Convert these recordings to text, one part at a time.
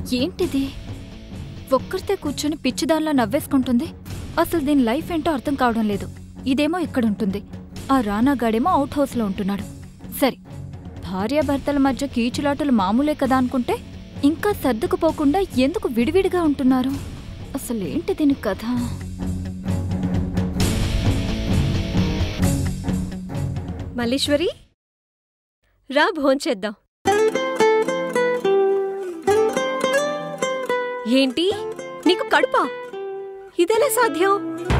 ఏంటిది ఒక్కరితే కూర్చొని పిచ్చిదానిలా నవ్వేసుకుంటుంది అసలు దీని లైఫ్ ఏంటో అర్థం కావడం లేదు ఇదేమో ఇక్కడ ఉంటుంది ఆ రానాగాడేమో అవుట్ హౌస్లో ఉంటున్నాడు సరే భార్యాభర్తల మధ్య కీచులాటలు మామూలే కదా అనుకుంటే ఇంకా సర్దుకుపోకుండా ఎందుకు విడివిడిగా ఉంటున్నారు అసలేంటి దీని కథ మల్లీశ్వరి రా భోంచేద్దాం ఏంటి నీకు కడుపా ఇదెలా సాధ్యం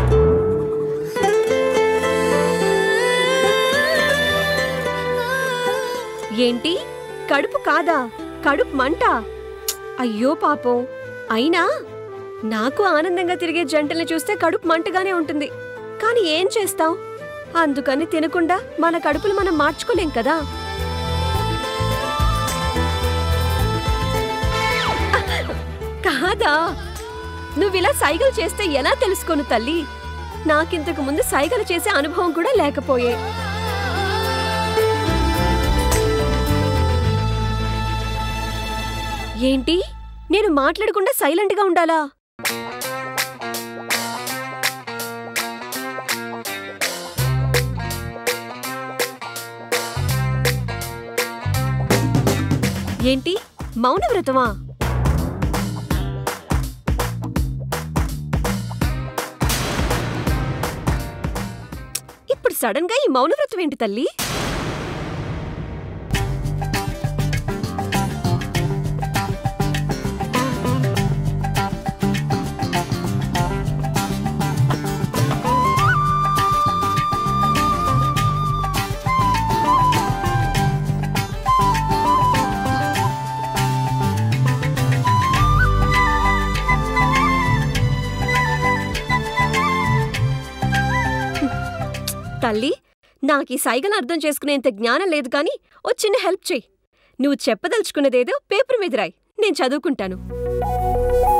ఏంటి కడుపు కాదా కడుపు మంట అయ్యో పాపం అయినా నాకు ఆనందంగా తిరిగే జంటల్ని చూస్తే కడుపు మంటగానే ఉంటుంది కానీ ఏం చేస్తాం అందుకని తినకుండా మన కడుపులు మనం మార్చుకోలేం కదా కాదా నువ్విలా సైగలు చేస్తే ఎలా తెలుసుకోను తల్లి నాకింతకు ముందు సైగలు చేసే అనుభవం కూడా లేకపోయే ఏంటి నేను మాట్లాడకుండా సైలెంట్గా ఉండాలా ఏంటి మౌనవ్రతమా ఇప్పుడు సడన్ గా ఈ మౌనవ్రతం ఏంటి తల్లి తల్లి నాకు ఈ సైగలు అర్థం చేసుకునేంత జ్ఞానం లేదు కానీ ఓ చిన్న హెల్ప్ చెయ్యి నువ్వు చెప్పదలుచుకున్నదేదో పేపర్ మీద రాయి నేను చదువుకుంటాను